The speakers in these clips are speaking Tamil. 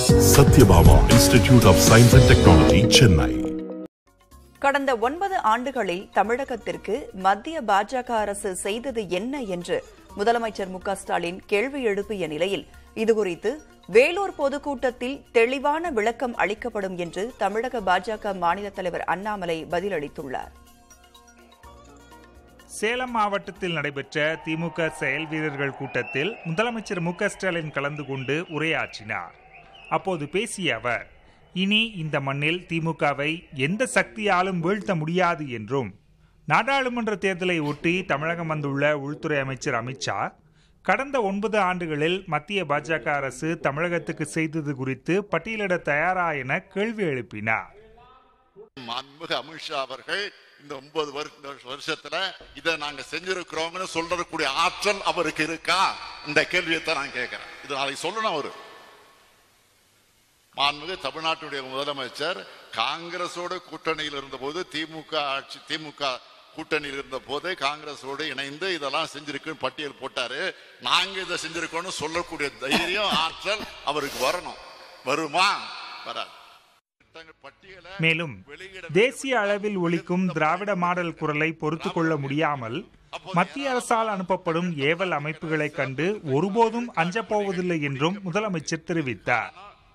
Satyabhama Institute of Science and Technology Chennai கடந்த ஒன்பது ஆண்டுகளில் தமிழகத்திற்கு மத்திய பாஜக அரசு செய்தது என்ன என்று முதலமைச்சர் மு க ஸ்டாலின் கேள்வி எழுப்பிய நிலையில் இதுகுறித்து வேலூர் பொதுக்கூட்டத்தில் தெளிவான விளக்கம் அளிக்கப்படும் என்று தமிழக பாஜக மாநில தலைவர் அண்ணாமலை பதிலளித்துள்ளார் சேலம் மாவட்டத்தில் நடைபெற்ற திமுக செயல் வீரர்கள் கூட்டத்தில் முதலமைச்சர் மு க ஸ்டாலின் கலந்து கொண்டு உரையாற்றினார் அப்போது பேசிய அவர் இனி இந்த மண்ணில் திமுகவை எந்த சக்தியாலும் வீழ்த்த முடியாது என்றும் நாடாளுமன்ற தேர்தலை ஒட்டி தமிழகம் வந்துள்ள உள்துறை அமைச்சர் அமித்ஷா கடந்த ஒன்பது ஆண்டுகளில் மத்திய பாஜக அரசு தமிழகத்துக்கு செய்தது குறித்து பட்டியலிட தயாரா என கேள்வி எழுப்பினார் மாண்புமிகு அமித்ஷா அவர்கள் இந்த ஒன்பது வருஷ- வருஷத்துல இதை நாங்க செஞ்சிருக்கிறோம்னு சொல்றதுக்கூடிய ஆற்றல் அவருக்கு இருக்கா இந்த கேள்வியை தான் நான் கேட்கிறேன் இது நாளைக்கு சொல்லணும் அவரு மாண்புமிகு தமிழ்நாட்டுடைய முதலமைச்சர் காங்கிரஸோடு கூட்டணியில் இருந்தபோது திமுக ஆட்சி திமுக கூட்டணியில் இருந்த போது காங்கிரஸோடு இணைந்து இதெல்லாம் செஞ்சிருக்குன்னு பட்டியல் போட்டாரு நாங்க இதை செஞ்சிருக்கோம்னு சொல்லக்கூடிய தைரியம் ஆற்றல் அவருக்கு வரணும் வருமா வராது திட்டங்கள் பட்டியலை மேலும் தேசிய அளவில் ஒலிக்கும் திராவிட மாடல் குரலை பொறுத்து கொள்ள முடியாமல் மத்திய அரசால் அனுப்பப்படும் ஏவல் அமைப்புகளைக் கண்டு ஒருபோதும் அஞ்சப்போவதில்லை என்றும் முதலமைச்சர் தெரிவித்தார்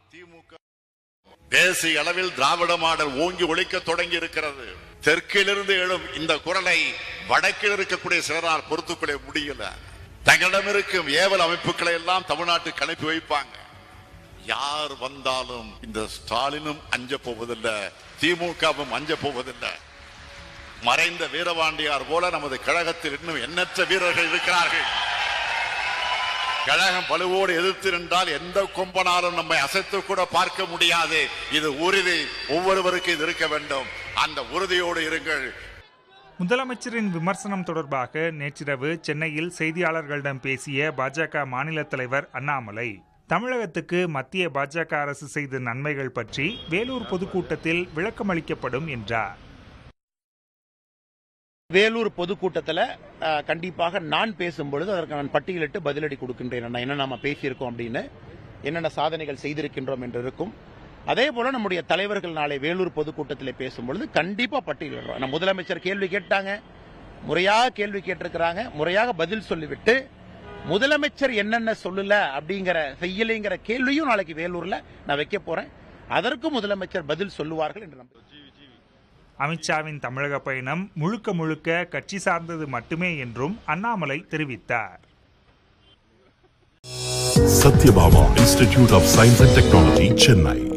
தேசிய அளவில் திராவிட மாடல் ஓங்கி ஒழிக்க தொடங்கி இருக்கிறது தெற்கிலிருந்து எழும் இந்த குரலை வடக்கில் இருக்கக்கூடிய சிலரால் பொறுத்துக்கொள்ள முடியல தங்களிடம் இருக்கும் ஏவல் அமைப்புகளை எல்லாம் தமிழ்நாட்டுக்கு அனுப்பி வைப்பாங்க யார் வந்தாலும் இந்த ஸ்டாலினும் அஞ்ச போவதில்லை திமுகவும் அஞ்ச போவதில்லை மறைந்த வீரபாண்டியார் போல நமது கழகத்தில் இன்னும் எண்ணற்ற வீரர்கள் இருக்கிறார்கள் கழகம் வலுவோடு எதிர்த்து நின்றால் எந்த கொம்பனாலும் நம்மை அசைத்து கூட பார்க்க முடியாது இது உறுதி ஒவ்வொருவருக்கும் இது இருக்க வேண்டும் அந்த உறுதியோடு இருங்கள் முதலமைச்சரின் விமர்சனம் தொடர்பாக நேற்றிரவு சென்னையில் செய்தியாளர்களிடம் பேசிய பாஜக மாநில தலைவர் அண்ணாமலை தமிழகத்துக்கு மத்திய பாஜக அரசு செய்த நன்மைகள் பற்றி வேலூர் பொதுக்கூட்டத்தில் விளக்கமளிக்கப்படும் என்றார் வேலூர் பொதுக்கூட்டத்தில் அஹ், கண்டிப்பாக நான் பேசும்பொழுது அதற்கு நான் பட்டியலிட்டு பதிலடி கொடுக்கின்றேன் அண்ணா. என்ன நாம பேசியிருக்கோம் அப்படின்னு என்னென்ன சாதனைகள் செய்திருக்கின்றோம் என்று இருக்கும் அதே போல நம்முடைய தலைவர்கள் நாளை வேலூர் பொதுக்கூட்டத்தில் பேசும்பொழுது கண்டிப்பா பட்டியலிடுறோம் நம்ம முதலமைச்சர் கேள்வி கேட்டாங்க முறையாக கேள்வி கேட்டிருக்கிறாங்க முறையாக பதில் சொல்லிவிட்டு முதலமைச்சர் என்னென்ன சொல்லல அப்படிங்கிற செய்யலைங்கிற கேள்வியும் நாளைக்கு வேலூர்ல நான் வைக்க போறேன் அதற்கும் முதலமைச்சர் பதில் சொல்லுவார்கள் என்று நம்புகிறேன் அமித்ஷாவின் தமிழக பயணம் முழுக்க முழுக்க கட்சி சார்ந்தது மட்டுமே என்றும் அண்ணாமலை தெரிவித்தார் Sathyabama Institute of Science and Technology Chennai